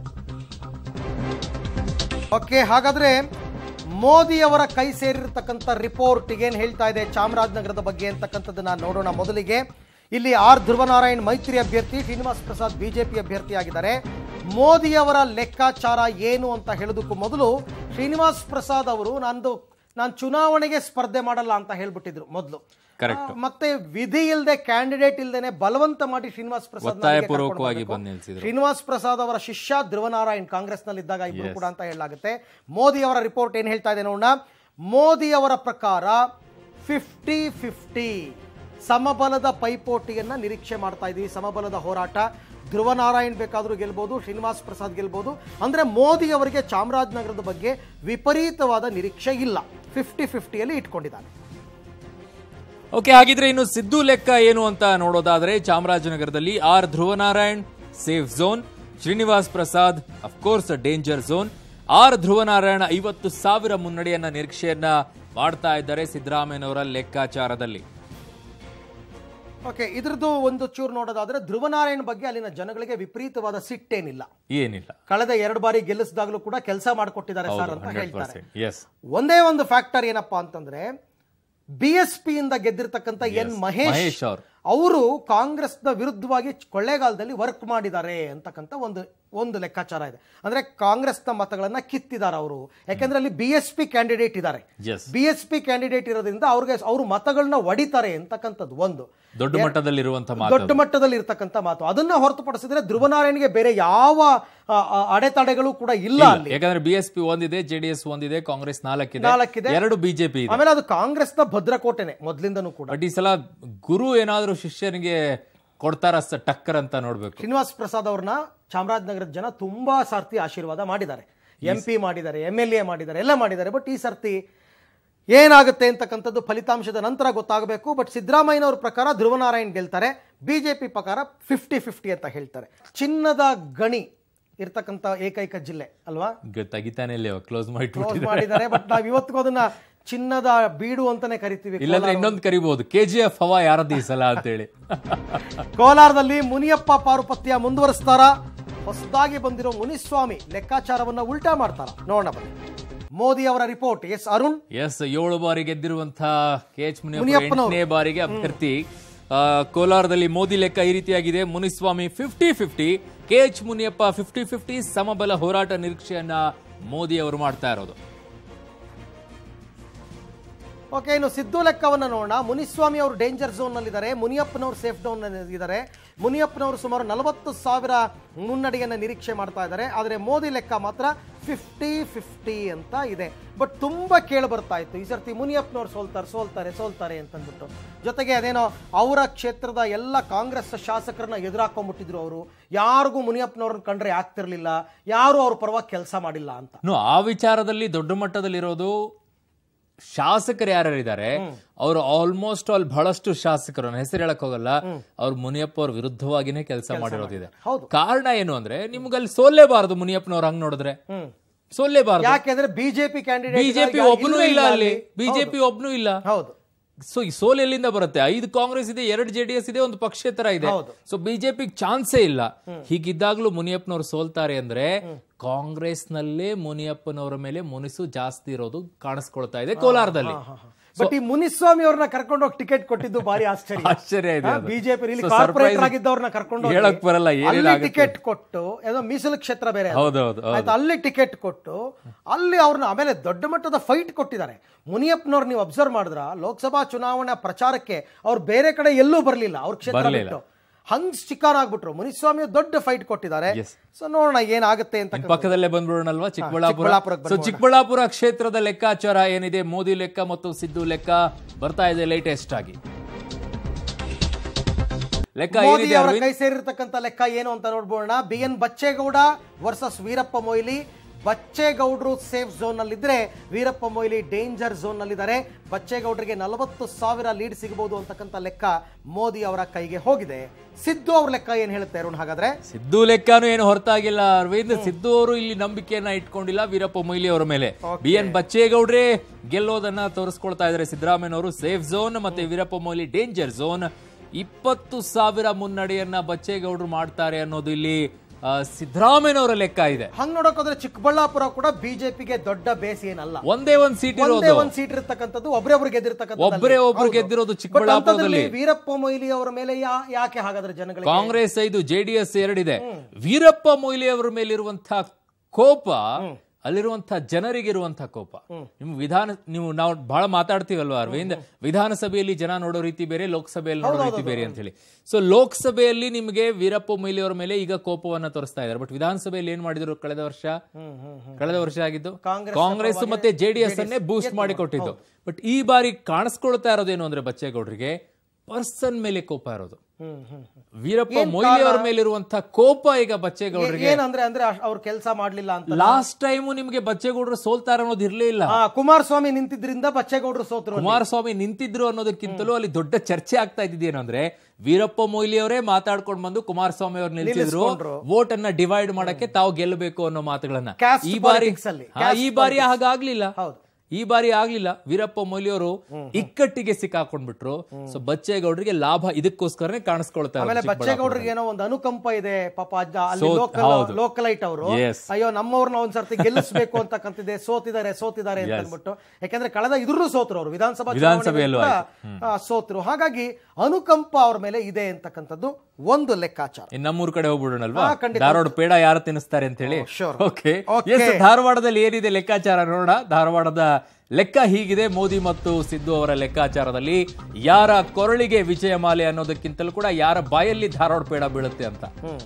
ಓಕೆ ಹಾಗಾದ್ರೆ ಮೋದಿ ಅವರ ಕೈ ಸೇರಿರ್ತಕ್ಕಂಥ ರಿಪೋರ್ಟ್ ಏನ್ ಹೇಳ್ತಾ ಇದೆ ಚಾಮರಾಜನಗರದ ಬಗ್ಗೆ ಅಂತಕ್ಕಂಥದ್ದನ್ನ ನೋಡೋಣ ಮೊದಲಿಗೆ ಇಲ್ಲಿ ಆರ್ ಧ್ರುವನಾರಾಯಣ್ ಮೈತ್ರಿ ಅಭ್ಯರ್ಥಿ ಶ್ರೀನಿವಾಸ್ ಪ್ರಸಾದ್ ಬಿಜೆಪಿ ಅಭ್ಯರ್ಥಿ ಆಗಿದ್ದಾರೆ ಮೋದಿ ಅವರ ಲೆಕ್ಕಾಚಾರ ಏನು ಅಂತ ಹೇಳೋದಕ್ಕೂ ಮೊದಲು ಶ್ರೀನಿವಾಸ್ ಪ್ರಸಾದ್ ಅವರು ನಂದು ನಾನು ಚುನಾವಣೆಗೆ ಸ್ಪರ್ಧೆ ಮಾಡಲ್ಲ ಅಂತ ಹೇಳ್ಬಿಟ್ಟಿದ್ರು ಮೊದಲು Correct. ಮತ್ತೆ ವಿಧಿ ಇಲ್ಲದೆ ಕ್ಯಾಂಡಿಡೇಟ್ ಇಲ್ದೇನೆ ಬಲವಂತ ಮಾಡಿ ಶ್ರೀನಿವಾಸ್ ಪ್ರಸಾದ್ ಒತ್ತಾಯಪೂರ್ವಕವಾಗಿ ಬಂದು ನಿಲ್ಸಿದ್ರು. ಶ್ರೀನಿವಾಸ್ ಪ್ರಸಾದ್ ಅವರ ಶಿಷ್ಯ ಧ್ರುವನಾರಾಯಣ್ ಕಾಂಗ್ರೆಸ್ನಲ್ಲಿದ್ದಾಗ ಇಬ್ಬರು ಕೂಡ ಅಂತ ಹೇಳಲಾಗುತ್ತೆ ಮೋದಿ ಅವರ ರಿಪೋರ್ಟ್ ಏನು ಹೇಳ್ತಾ ಇದೆ ನೋಡೋಣ ಮೋದಿ ಅವರ ಪ್ರಕಾರ ಫಿಫ್ಟಿ ಫಿಫ್ಟಿ ಸಮಬಲದ ಪೈಪೋಟಿಯನ್ನ ನಿರೀಕ್ಷೆ ಮಾಡ್ತಾ ಇದ್ದೀವಿ ಸಮಬಲದ ಹೋರಾಟ ಧ್ರುವನಾರಾಯಣ್ ಬೇಕಾದರೂ ಗೆಲ್ಬೋದು ಶ್ರೀನಿವಾಸ್ ಪ್ರಸಾದ್ ಗೆಲ್ಬೋದು ಅಂದ್ರೆ ಮೋದಿ ಅವರಿಗೆ ಚಾಮರಾಜನಗರದ ಬಗ್ಗೆ ವಿಪರೀತವಾದ ನಿರೀಕ್ಷೆ ಇಲ್ಲ ಫಿಫ್ಟಿ ಫಿಫ್ಟಿಯಲ್ಲಿ ಇಟ್ಕೊಂಡಿದ್ದಾನೆ ಓಕೆ ಹಾಗಿದ್ರೆ ಇನ್ನು ಸಿದ್ದು ಲೆಕ್ಕ ಏನು ಅಂತ ನೋಡೋದಾದ್ರೆ ಚಾಮರಾಜನಗರದಲ್ಲಿ R Dhruvanarayan safe zone Srinivas Prasad of course danger zone R Dhruvanarayana ಐವತ್ತು ಸಾವಿರ ಮುನ್ನಡೆಯನ್ನ ನಿರೀಕ್ಷೆಯನ್ನ ಮಾಡ್ತಾ ಇದ್ದಾರೆ ಸಿದ್ದರಾಮಯ್ಯನವರ ಲೆಕ್ಕಾಚಾರದಲ್ಲಿ ಓಕೆ ಇದ್ರದ್ದು ಒಂದು ಚೂರು ನೋಡೋದಾದ್ರೆ ಧ್ರುವನಾರಾಯಣ್ ಬಗ್ಗೆ ಅಲ್ಲಿನ ಜನಗಳಿಗೆ ವಿಪರೀತವಾದ ಸಿಟ್ಟೇನಿಲ್ಲ ಏನಿಲ್ಲ ಕಳೆದ ಎರಡು ಬಾರಿ ಗೆಲ್ಲಿಸಿದಾಗಲೂ ಕೂಡ ಕೆಲಸ ಮಾಡಿಕೊಟ್ಟಿದ್ದಾರೆ ಸರ್ ಅಂತ ಹಂಡ್ರೆಡ್ ಹೇಳ್ತಾರೆ ಪರ್ಸೆಂಟ್ ಎಸ್ ಒಂದೇ ಒಂದು ಫ್ಯಾಕ್ಟರ್ ಏನಪ್ಪಾ ಅಂತಂದ್ರೆ ಬಿ ಎಸ್ ಪಿ ಇಂದ ಗೆದ್ದಿರ್ತಕ್ಕಂಥ ಎನ್ ಮಹೇಶ್ ಮಹೇಶ್ ಅವರು ಅವರು ಕಾಂಗ್ರೆಸ್ನ ವಿರುದ್ಧವಾಗಿ ಕೊಳ್ಳೇಗಾಲದಲ್ಲಿ ವರ್ಕ್ ಮಾಡಿದ್ದಾರೆ ಅಂತಕ್ಕಂಥ ಒಂದು ಒಂದು ಲೆಕ್ಕಾಚಾರ ಇದೆ ಅಂದ್ರೆ ಕಾಂಗ್ರೆಸ್ನ ಮತಗಳನ್ನ ಕಿತ್ತಿದ್ದಾರೆ ಅವರು ಯಾಕೆಂದ್ರೆ ಅಲ್ಲಿ ಬಿ ಎಸ್ ಪಿ ಕ್ಯಾಂಡಿಡೇಟ್ ಇದ್ದಾರೆ S B S P candidate ಇರೋದ್ರಿಂದ ಅವ್ರಿಗೆ ಅವರು ಮತಗಳನ್ನ ಒಡಿತಾರೆ ಅಂತಕ್ಕಂಥದ್ದು ಒಂದು ದೊಡ್ಡ ಮಟ್ಟದಲ್ಲಿರುವಂತ ಮಾತು ದೊಡ್ಡ ಮಟ್ಟದಲ್ಲಿ ಇರ್ತಕ್ಕಂಥ ಮಾತು ಅದನ್ನ ಹೊರತುಪಡಿಸಿದ್ರೆ ಧ್ರುವನಾರಾಯಣ್ಗೆ ಬೇರೆ ಯಾವ ಆ, ಆ, ಅಡೆತಡೆಗಳು ಕೂಡ ಇಲ್ಲ ಅಲ್ಲಿ ಯಾಕಂದ್ರೆ ಬಿಎಸ್ಪಿ ಒಂದಿದೆ ಜೆಡಿಎಸ್ ಒಂದಿದೆ ಕಾಂಗ್ರೆಸ್ ನಾಲ್ಕಿದೆ ನಾಲ್ಕಿದೆ. ಎರಡು ಬಿಜೆಪಿ ಇದೆ ಆಮೇಲೆ ಅದು ಕಾಂಗ್ರೆಸ್ನ ಭದ್ರಕೋಟೆನೆ ಮೊದ್ಲಿಂದನೂ ಕೂಡ ಬಟ್ ಈ ಸಲ ಗುರು ಏನಾದ್ರೂ ಶಿಷ್ಯನಿಗೆ ಕೊಡ್ತಾರ ಟಕ್ಕರ್ ಅಂತ ನೋಡ್ಬೇಕು ಶ್ರೀನಿವಾಸ್ ಪ್ರಸಾದ್ ಅವ್ರನ್ನ ಚಾಮರಾಜನಗರದ ಜನ ತುಂಬಾ ಸರ್ತಿ ಆಶೀರ್ವಾದ ಮಾಡಿದ್ದಾರೆ ಎಂ ಪಿ ಮಾಡಿದ್ದಾರೆ ಎಂ ಎಲ್ ಎ ಮಾಡಿದ್ದಾರೆ ಎಲ್ಲ ಮಾಡಿದ್ದಾರೆ ಬಟ್ ಈ ಸರ್ತಿ ಏನಾಗುತ್ತೆ ಅಂತಕ್ಕಂಥದ್ದು ಫಲಿತಾಂಶದ ನಂತರ ಗೊತ್ತಾಗಬೇಕು ಬಟ್ ಸಿದ್ದರಾಮಯ್ಯನವ್ರ ಪ್ರಕಾರ ಧ್ರುವನಾರಾಯಣ್ ಗೆಲ್ತಾರೆ ಬಿಜೆಪಿ ಪ್ರಕಾರ ಫಿಫ್ಟಿ ಫಿಫ್ಟಿ ಅಂತ ಹೇಳ್ತಾರೆ ಚಿನ್ನದ ಗಣಿ ಇರ್ತಕ್ಕಂಥ ಏಕೈಕ ಜಿಲ್ಲೆ ಅಲ್ವಾ ಈಗ ತೆಗಿತಾನೆ ಇಲ್ಲ ಕ್ಲೋಸ್ ಮಾಡಿಟ್ಟು ಕ್ಲೋಸ್ ಮಾಡಿದ್ದಾರೆ ಬಟ್ ನಾವು ಇವತ್ತಿಗೂ ಅದನ್ನ ಚಿನ್ನದ ಬೀಡು ಅಂತಾನೆ ಕರಿತೀವಿ ಇಲ್ಲಾಂದ್ರೆ ಇನ್ನೊಂದು ಕರಿಬಹುದು ಕೆ ಜಿ ಎಫ್ ಹವಾ ಯಾರದ್ದು ಈ ಸಲ ಅಂತೇಳಿ ಕೋಲಾರದಲ್ಲಿ ಮುನಿಯಪ್ಪ ಪಾರುಪತ್ಯ ಮುಂದುವರಿಸ್ತಾರ ಹೊಸದಾಗಿ ಬಂದಿರೋ ಮುನಿಸ್ವಾಮಿ ಲೆಕ್ಕಾಚಾರವನ್ನ ಉಲ್ಟಾ ಮಾಡ್ತಾರ ನೋಡೋಣ ಬನ್ನಿ ಮೋದಿ ಅವರ ರಿಪೋರ್ಟ್ ಎಸ್ ಅರುಣ್ ಎಸ್ ಏಳು ಬಾರಿ ಗೆದ್ದಿರುವಂತಹ ಕೆ ಎಚ್ ಮುನಿಯಪ್ಪನವರು. ಎಂಟನೇ ಬಾರಿಗೆ ಅಭ್ಯರ್ಥಿ ಆ, ಕೋಲಾರದಲ್ಲಿ ಮೋದಿ ಲೆಕ್ಕ ಈ ರೀತಿಯಾಗಿದೆ Muniswamy fifty fifty K H Muniyappa fifty fifty ಸಮಬಲ ಹೋರಾಟ ನಿರೀಕ್ಷೆಯನ್ನ ಮೋದಿ ಅವರು ಮಾಡ್ತಾ ಇರೋದು ಓಕೆ ಇನ್ನು ಸಿದ್ದು ಲೆಕ್ಕವನ್ನ ನೋಡೋಣ ಮುನಿಸ್ವಾಮಿ ಅವರು ಡೇಂಜರ್ ಝೋನ್ ನಲ್ಲಿದ್ದಾರೆ ಮುನಿಯಪ್ಪನವರು ಸೇಫ್ ಡೌನ್ ಇದ್ದಾರೆ ಮುನಿಯಪ್ಪನವರು ಸುಮಾರು ನಲವತ್ತು ಸಾವಿರ ಮುನ್ನಡೆಯನ್ನ ನಿರೀಕ್ಷೆ ಮಾಡ್ತಾ ಇದ್ದಾರೆ ಆದರೆ ಮೋದಿ ಲೆಕ್ಕ ಮಾತ್ರ ಫಿಫ್ಟಿ ಫಿಫ್ಟಿ ಅಂತ ಇದೆ ಬಟ್ ತುಂಬಾ ಕೇಳಿ ಬರ್ತಾ ಇತ್ತು ಈ ಸರ್ತಿ ಮುನಿಯಪ್ಪನವ್ರು ಸೋಲ್ತಾರೆ ಸೋಲ್ತಾರೆ ಸೋಲ್ತಾರೆ ಅಂತಂದ್ಬಿಟ್ಟು ಜೊತೆಗೆ ಅದೇನೋ ಅವರ ಕ್ಷೇತ್ರದ ಎಲ್ಲ ಕಾಂಗ್ರೆಸ್ ಶಾಸಕರನ್ನ ಎದುರಾಕೊಂಡ್ಬಿಟ್ಟಿದ್ರು ಅವರು ಯಾರಿಗೂ ಮುನಿಯಪ್ಪನವ್ರನ್ನ ಕಂಡ್ರೆ ಆಗ್ತಿರ್ಲಿಲ್ಲ ಯಾರು ಅವ್ರ ಪರವಾಗಿ ಕೆಲಸ ಮಾಡಿಲ್ಲ ಅಂತ ಇನ್ನು ಆ ವಿಚಾರದಲ್ಲಿ ದೊಡ್ಡ ಮಟ್ಟದಲ್ಲಿರೋದು ಶಾಸಕರು ಯಾರ್ಯಾರಿದ್ದಾರೆ ಅವರು ಆಲ್ಮೋಸ್ಟ್ ಆಲ್ ಬಹಳಷ್ಟು ಶಾಸಕರು ನನ್ನ ಹೆಸರು ಹೇಳಕ್ ಹೋಗಲ್ಲ ಅವ್ರು ಮುನಿಯಪ್ಪ ಅವ್ರ ವಿರುದ್ಧವಾಗಿನೇ ಕೆಲಸ ಮಾಡಿರೋದಿದೆ ಹೌದು. ಕಾರಣ ಏನು ಅಂದ್ರೆ ನಿಮ್ಗಲ್ಲಿ ಸೋಲ್ಲೇಬಾರದು ಮುನಿಯಪ್ಪನವ್ರು ಹಂಗ್ ನೋಡಿದ್ರೆ ಹ್ಮ್ ಸೋಲ್ಲೇಬಾರದು ಯಾಕೆಂದ್ರೆ ಬಿಜೆಪಿ ಕ್ಯಾಂಡಿಡೇಟ್ ಬಿಜೆಪಿ ಒಬ್ನು ಇಲ್ಲ ಅಲ್ಲಿ ಬಿಜೆಪಿ ಒಬ್ನು ಇಲ್ಲ ಹೌದು ಸೊ ಈ ಸೋಲ್ ಎಲ್ಲಿಂದ ಬರುತ್ತೆ ಐದು ಕಾಂಗ್ರೆಸ್ ಇದೆ ಎರಡು ಜೆಡಿಎಸ್ ಇದೆ ಒಂದು ಪಕ್ಷೇತರ ಇದೆ ಹೌದು. ಸೊ ಬಿಜೆಪಿ ಚಾನ್ಸೇ ಇಲ್ಲ ಹೀಗಿದ್ದಾಗ್ಲೂ ಮುನಿಯಪ್ಪನವರು ಸೋಲ್ತಾರೆ ಅಂದ್ರೆ ಕಾಂಗ್ರೆಸ್ ನಲ್ಲೇ ಮುನಿಯಪ್ಪನವರ ಮೇಲೆ ಮುನಿಸು ಜಾಸ್ತಿ ಇರೋದು ಕಾಣಿಸ್ಕೊಳ್ತಾ ಇದೆ ಕೋಲಾರದಲ್ಲಿ ಬಟ್ ಈ ಮುನಿಸ್ವಾಮಿ ಅವ್ರನ್ನ ಕರ್ಕೊಂಡು ಹೋಗಿ ಟಿಕೆಟ್ ಕೊಟ್ಟಿದ್ದು ಬಾರಿ ಆಶ್ಚರ್ಯ ಆಶ್ಚರ್ಯ ಇದೆ ಅದು. ಬಿಜೆಪಿ ಇಲ್ಲಿ So, ಕಾರ್ಪೊರೇಟರ್ surprise- ಆಗಿದ್ದವ್ರನ್ನ ಕರ್ಕೊಂಡು ಹೇಳಕ್ ಬರಲ್ಲ, ಏನೇನ್ ಆಗುತ್ತೆ. ಟಿಕೆಟ್ ಕೊಟ್ಟು ಏನೋ ಮೀಸಲು ಕ್ಷೇತ್ರ ಬೇರೆ ಅದು. ಹೌದೌದು ಆಯ್ತಾ ಅಲ್ಲಿ ಟಿಕೆಟ್ ಕೊಟ್ಟು ಅಲ್ಲಿ ಅವ್ರನ್ನ ಆಮೇಲೆ ದೊಡ್ಡ ಮಟ್ಟದ ಫೈಟ್ ಕೊಟ್ಟಿದ್ದಾರೆ ಮುನಿಯಪ್ಪನವ್ರು ನೀವು ಅಬ್ಸರ್ವ್ ಮಾಡಿದ್ರ ಲೋಕಸಭಾ ಚುನಾವಣಾ ಪ್ರಚಾರಕ್ಕೆ ಅವ್ರು ಬೇರೆ ಕಡೆ ಎಲ್ಲೂ ಬರಲಿಲ್ಲ ಅವ್ರ ಕ್ಷೇತ್ರ ಬರ್ಲಿಲ್ಲ. ಬಿಟ್ಟು ಹಂಗ್ ಚಿಕ್ಕಾನ್ ಆಗ್ಬಿಟ್ರು ಮುನಿಸ್ವಾಮಿ ದೊಡ್ಡ ಫೈಟ್ ಕೊಟ್ಟಿದ್ದಾರೆ Yes. ಸೊ ನೋಡೋಣ ಏನಾಗುತ್ತೆ ಅಂತ ಇನ್ ಪಕ್ಕದಲ್ಲೇ ಬಂದ್ಬಿಡೋಣಲ್ವಾ ಚಿಕ್ಕಬಳ್ಳಾಪುರ ಚಿಕ್ಕಬಳ್ಳಾಪುರಕ್ಕೆ ಸೊ ಚಿಕ್ಕಬಳ್ಳಾಪುರ ಕ್ಷೇತ್ರದ ಲೆಕ್ಕಾಚಾರ ಏನಿದೆ ಮೋದಿ ಲೆಕ್ಕ ಮತ್ತು ಸಿದ್ದು ಲೆಕ್ಕ ಬರ್ತಾ ಇದೆ ಲೇಟೆಸ್ಟ್ ಆಗಿ ಲೆಕ್ಕ ಮೋದಿ ಏನಿದೆ ಅವರ ಅರವಿಂದ್ ಕೈ ಸೇರಿರ್ತಕ್ಕಂಥ ಲೆಕ್ಕ ಏನು ಅಂತ ನೋಡ್ಬೋಣ B N Bachegowda versus Veerappa Moily ಬಚ್ಚೇಗೌಡರು ಸೇಫ್ ಝೋನ್ ನಲ್ಲಿದ್ರೆ ವೀರಪ್ಪ ಮೊಯ್ಲಿ ಡೇಂಜರ್ ಝೋನ್ ನಲ್ಲಿದ್ದಾರೆ ಬಚ್ಚೇಗೌಡರಿಗೆ ನಲವತ್ತು ಸಾವಿರ ಲೀಡ್ ಸಿಗಬಹುದು ಅಂತಕ್ಕಂಥ ಲೆಕ್ಕ ಮೋದಿ ಅವರ ಕೈಗೆ ಹೋಗಿದೆ ಸಿದ್ದು ಅವ್ರ ಲೆಕ್ಕ ಏನ್ ಹೇಳುತ್ತೆ ಅರುಣ್ ಹಾಗಾದ್ರೆ ಸಿದ್ದು ಲೆಕ್ಕನೂ ಏನು ಹೊರತಾಗಿಲ್ಲ ಅರವಿಂದ್ ಸಿದ್ದು ಅವರು ಇಲ್ಲಿ ನಂಬಿಕೆಯನ್ನ ಇಟ್ಕೊಂಡಿಲ್ಲ ವೀರಪ್ಪ ಮೊಯ್ಲಿ ಅವರ ಮೇಲೆ ಬಿ ಎನ್ ಬಚ್ಚೇಗೌಡ್ರೆ ಗೆಲ್ಲೋದನ್ನ ತೋರಿಸ್ಕೊಳ್ತಾ ಇದ್ದಾರೆ ಸಿದ್ದರಾಮಯ್ಯನವರು ಸೇಫ್ ಝೋನ್ ಮತ್ತೆ ವೀರಪ್ಪ ಮೊಯ್ಲಿ ಡೇಂಜರ್ ಝೋನ್ ಇಪ್ಪತ್ತು ಸಾವಿರ ಮುನ್ನಡೆಯನ್ನ ಬಚ್ಚೇಗೌಡರು ಮಾಡ್ತಾರೆ ಅನ್ನೋದು ಇಲ್ಲಿ ಆ, ಸಿದ್ದರಾಮಯ್ಯನವರ ಲೆಕ್ಕ ಇದೆ ಹಂಗ್ ನೋಡಕ್ ಹೋದ್ರೆ ಚಿಕ್ಕಬಳ್ಳಾಪುರ ಕೂಡ ಬಿಜೆಪಿಗೆ ದೊಡ್ಡ ಬೇಸ್ ಏನಲ್ಲ ಒಂದೇ ಒಂದ್ ಸೀಟ್ ಒಂದೇ ಇರೋದು ಒಂದ್ ಸೀಟ್ ಇರ್ತಕ್ಕಂಥದ್ದು ಒಬ್ರೇ ಒಬ್ರು ಗೆದ್ದಿರ್ತಕ್ಕಂಥ ಒಬ್ರೇ ಒಬ್ರು ಗೆದ್ದಿರೋದು ಚಿಕ್ಕಬಳ್ಳಾಪುರದಲ್ಲಿ. ವೀರಪ್ಪ ಮೊಯ್ಲಿ ಅವರ ಮೇಲೆ ಯಾ- ಯಾಕೆ ಹಾಗಾದ್ರೆ ಜನಗಳಿಗೆ ಕಾಂಗ್ರೆಸ್ ಐದು ಜೆಡಿಎಸ್ ಎರಡಿದೆ ವೀರಪ್ಪ ಮೊಯ್ಲಿ ಅವರ ಮೇಲಿರುವಂತಹ ಕೋಪ ಅಲ್ಲಿರುವಂತಹ ಜನರಿಗಿರುವಂತಹ ಕೋಪ ನಿಮ್ ವಿಧಾನ ನೀವು ನಾವು ಬಹಳ ಮಾತಾಡ್ತೀವಲ್ವಾ ಅರವಿಂದ್ ವಿಧಾನಸಭೆಯಲ್ಲಿ ಜನ ನೋಡೋ ರೀತಿ ಬೇರೆ ಲೋಕಸಭೆಯಲ್ಲಿ ನೋಡೋ ರೀತಿ ಬೇರೆ ಅಂತ ಹೇಳಿ ಸೊ ಲೋಕಸಭೆಯಲ್ಲಿ ನಿಮಗೆ ವೀರಪ್ಪ ಮೊಯ್ಲಿ ಅವರ ಮೇಲೆ ಈಗ ಕೋಪವನ್ನ ತೋರಿಸ್ತಾ ಇದ್ದಾರೆ ಬಟ್ ವಿಧಾನಸಭೆಯಲ್ಲಿ ಏನ್ ಮಾಡಿದ್ರು ಕಳೆದ ವರ್ಷ ಕಳೆದ ವರ್ಷ ಆಗಿದ್ದು ಕಾಂಗ್ರೆಸ್ ಕಾಂಗ್ರೆಸ್ ಮತ್ತೆ ಜೆಡಿಎಸ್ ಅನ್ನೇ ಬೂಸ್ಟ್ ಮಾಡಿ ಕೊಟ್ಟಿದ್ದು ಬಟ್ ಈ ಬಾರಿ ಕಾಣಿಸ್ಕೊಳ್ತಾ ಇರೋದೇನು ಅಂದ್ರೆ ಬಚ್ಚೇಗೌಡರಿಗೆ ಪರ್ಸನ್ ಮೇಲೆ ಕೋಪ ಇರೋದು ಹ್ಮ್ ಹ್ಮ್ ವೀರಪ್ಪ ಮೊಯ್ಲಿ ಅವರ ಮೇಲಿರುವಂತಹ ಕೋಪ ಈಗ ಬಚ್ಚೇಗೌಡರಿಗೆ ಏನಂದ್ರೆ ಅಂದ್ರೆ ಅಷ್ಟ್ ಅವ್ರು ಕೆಲಸ ಮಾಡ್ಲಿಲ್ಲ ಅಂತ ಲಾಸ್ಟ್ ಟೈಮು ನಿಮಗೆ ಬಚ್ಚೇಗೌಡರು ಸೋಲ್ತಾರೆ ಅನ್ನೋದು ಇರ್ಲೇ ಇಲ್ಲ ಆ, ಕುಮಾರಸ್ವಾಮಿ ನಿಂತಿದ್ರಿಂದ ಬಚ್ಚೇಗೌಡರು ಸೋತರು ಕುಮಾರಸ್ವಾಮಿ ನಿಂತಿದ್ರು ಅನ್ನೋದಕ್ಕಿಂತಲೂ ಅಲ್ಲಿ ದೊಡ್ಡ ಚರ್ಚೆ ಆಗ್ತಾ ಇದ್ದಿದ್ದು ಏನಂದ್ರೆ ವೀರಪ್ಪ ಮೊಯ್ಲಿ ಅವರೇ ಮಾತಾಡ್ಕೊಂಡು ಬಂದು ಕುಮಾರಸ್ವಾಮಿ ಅವ್ರು ನಿಲ್ಸಿದ್ರು ನಿಲ್ಲಿಸ್ಕೊಂಡ್ರು. ವೋಟ್ ಅನ್ನ ಡಿವೈಡ್ ಮಾಡಕ್ಕೆ ತಾವು ಗೆಲ್ಲಬೇಕು ಅನ್ನೋ ಮಾತುಗಳನ್ನ Caste ಈ ಬಾರಿ politics ಅಲ್ಲಿ. ಹಾ, ಈ ಬಾರಿ ಹಾಗಾಗ್ಲಿಲ್ಲ ಹೌದು ಈ ಬಾರಿ ಆಗ್ಲಿಲ್ಲ ವೀರಪ್ಪ ಮೊಯ್ಲಿ ಅವರು ಇಕ್ಕಟ್ಟಿಗೆ ಸಿಕ್ಕಾಕೊಂಡ್ಬಿಟ್ರು ಸೊ ಬಚ್ಚೇಗೌಡರಿಗೆ ಲಾಭ ಇದಕ್ಕೋಸ್ಕರನೇ ಕಾಣಿಸ್ಕೊಳ್ತಾ ಆಮೇಲೆ ಇರೋದು ಬಚ್ಚೇಗೌಡರಿಗೆ ಏನೋ ಒಂದು ಅನುಕಂಪ ಇದೆ ಪಾಪ ಅಜ್ಜ ಅಲ್ಲಿ ಸೋತ್- ಲೋಕಲ್ ಹೌದು. ಲೋಕಲೈಟ್ ಅವರು Yes. ಅಯ್ಯೋ ನಮ್ಮವ್ರನ್ನ ಒಂದ್ಸರ್ತಿ ಗೆಲ್ಲಿಸ್ಬೇಕು ಅಂತಕ್ಕಂತಿದೆ ಸೋತಿದ್ದಾರೆ ಸೋತಿದ್ದಾರೆ ಅಂತ ಅಂದ್ಬಿಟ್ಟು ಯಾಕಂದ್ರೆ ಕಳೆದ ಇದ್ರೂ ಸೋತ್ರು ಅವರು ವಿಧಾನಸಭಾ ವಿಧಾನಸಭೆಯಲ್ಲೂ ಚುನಾವಣೆಯಲ್ಲಿ ಕೂಡ, ಆ, ಸೋತ್ರು ಹಾಗಾಗಿ ಅನುಕಂಪ ಅವ್ರ ಮೇಲೆ ಇದೆ ಅಂತಕ್ಕಂಥದ್ದು ಒಂದು ಲೆಕ್ಕಾಚಾರ ಇನ್ ನಮ್ಮೂರ್ ಕಡೆ ಹೋಗ್ಬಿಡೋಣಲ್ವಾ ಹಾ, ಖಂಡಿತ. ಧಾರವಾಡ ಪೇಡ ಯಾರು ತಿನ್ನಿಸ್ತಾರೆ ಅಂತ ಹೇಳಿ sure. Okay Okay. ಎಸ್ ಧಾರವಾಡದಲ್ಲಿ ಏನಿದೆ ಲೆಕ್ಕಾಚಾರ ನೋಡೋಣ ಧಾರವಾಡದ ಲೆಕ್ಕ ಹೀಗಿದೆ ಮೋದಿ ಮತ್ತು ಸಿದ್ದು ಅವರ ಲೆಕ್ಕಾಚಾರದಲ್ಲಿ ಯಾರ ಕೊರಳಿಗೆ ವಿಜಯ ಮಾಲೆ ಅನ್ನೋದಕ್ಕಿಂತಲೂ ಕೂಡ ಯಾರ ಬಾಯಲ್ಲಿ ಧಾರವಾಡ ಪೇಡ ಬೀಳುತ್ತೆ ಅಂತ